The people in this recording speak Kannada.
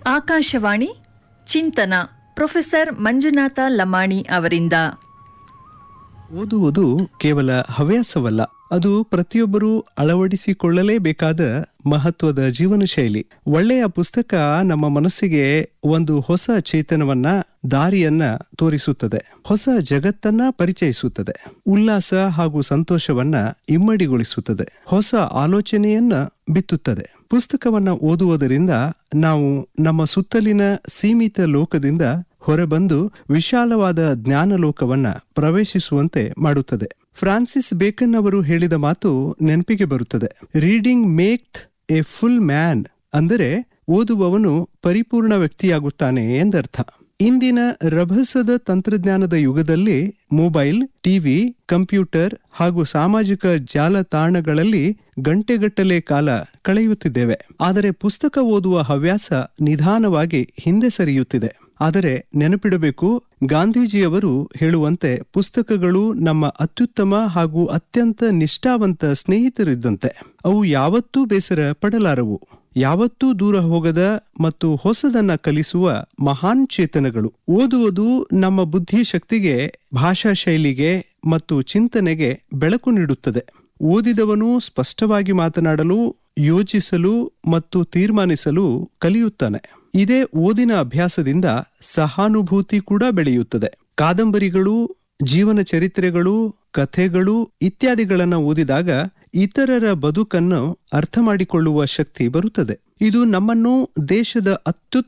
ಆಕಾಶವಾಣಿ ಚಿಂತನ ಪ್ರೊಫೆಸರ್ ಮಂಜುನಾಥ ಲಮಾಣಿ ಅವರಿಂದ ಓದುವುದು ಕೇವಲ ಹವ್ಯಾಸವಲ್ಲ ಅದು ಪ್ರತಿಯೊಬ್ಬರೂ ಅಳವಡಿಸಿಕೊಳ್ಳಲೇಬೇಕಾದ ಮಹತ್ವದ ಜೀವನ ಶೈಲಿ ಒಳ್ಳೆಯ ಪುಸ್ತಕ ನಮ್ಮ ಮನಸ್ಸಿಗೆ ಒಂದು ಹೊಸ ಚೇತನವನ್ನ ದಾರಿಯನ್ನ ತೋರಿಸುತ್ತದೆ ಹೊಸ ಜಗತ್ತನ್ನ ಪರಿಚಯಿಸುತ್ತದೆ ಉಲ್ಲಾಸ ಹಾಗೂ ಸಂತೋಷವನ್ನ ಇಮ್ಮಡಿಗೊಳಿಸುತ್ತದೆ ಹೊಸ ಆಲೋಚನೆಯನ್ನ ಬಿತ್ತುತ್ತದೆ ಪುಸ್ತಕವನ್ನ ಓದುವುದರಿಂದ ನಾವು ನಮ್ಮ ಸುತ್ತಲಿನ ಸೀಮಿತ ಲೋಕದಿಂದ ಹೊರಬಂದು ವಿಶಾಲವಾದ ಜ್ಞಾನಲೋಕವನ್ನ ಪ್ರವೇಶಿಸುವಂತೆ ಮಾಡುತ್ತದೆ ಫ್ರಾನ್ಸಿಸ್ ಬೇಕನ್ ಅವರು ಹೇಳಿದ ಮಾತು ನೆನಪಿಗೆ ಬರುತ್ತದೆ reading make a full man ಅಂದರೆ ಓದುವವನು ಪರಿಪೂರ್ಣ ವ್ಯಕ್ತಿಯಾಗುತ್ತಾನೆ ಎಂದರ್ಥ ಇಂದಿನ ರಭಸದ ತಂತ್ರಜ್ಞಾನದ ಯುಗದಲ್ಲಿ ಮೊಬೈಲ್ ಟಿವಿ ಕಂಪ್ಯೂಟರ್ ಹಾಗೂ ಸಾಮಾಜಿಕ ಜಾಲತಾಣಗಳಲ್ಲಿ ಗಂಟೆಗಟ್ಟಲೆ ಕಾಲ ಕಳೆಯುತ್ತಿದ್ದೇವೆ ಆದರೆ ಪುಸ್ತಕ ಓದುವ ಹವ್ಯಾಸ ನಿಧಾನವಾಗಿ ಹಿಂದೆ ಸರಿಯುತ್ತಿದೆ ಆದರೆ ನೆನಪಿಡಬೇಕು ಗಾಂಧೀಜಿಯವರು ಹೇಳುವಂತೆ ಪುಸ್ತಕಗಳು ನಮ್ಮ ಅತ್ಯುತ್ತಮ ಹಾಗೂ ಅತ್ಯಂತ ನಿಷ್ಠಾವಂತ ಸ್ನೇಹಿತರಿದ್ದಂತೆ ಅವು ಯಾವತ್ತೂ ಬೇಸರ ಪಡಲಾರವು ಯಾವತ್ತೂ ದೂರ ಹೋಗದ ಮತ್ತು ಹೊಸದನ್ನ ಕಲಿಸುವ ಮಹಾನ್ ಚೇತನಗಳು ಓದುವುದು ನಮ್ಮ ಬುದ್ಧಿ ಶಕ್ತಿಗೆ ಭಾಷಾ ಶೈಲಿಗೆ ಮತ್ತು ಚಿಂತನೆಗೆ ಬೆಳಕು ನೀಡುತ್ತದೆ ಓದಿದವನು ಸ್ಪಷ್ಟವಾಗಿ ಮಾತನಾಡಲು ಯೋಚಿಸಲು ಮತ್ತು ತೀರ್ಮಾನಿಸಲು ಕಲಿಯುತ್ತಾನೆ ಇದೇ ಓದಿನ ಅಭ್ಯಾಸದಿಂದ ಸಹಾನುಭೂತಿ ಕೂಡ ಬೆಳೆಯುತ್ತದೆ ಕಾದಂಬರಿಗಳು ಜೀವನ ಚರಿತ್ರೆಗಳು ಕಥೆಗಳು ಇತ್ಯಾದಿಗಳನ್ನು ಓದಿದಾಗ ಇತರರ ಬದುಕನ್ನು ಅರ್ಥ ಮಾಡಿಕೊಳ್ಳುವ ಶಕ್ತಿ ಬರುತ್ತದೆ ಇದು ನಮ್ಮನ್ನು ದೇಶದ ಅತ್ಯುತ್ತಮ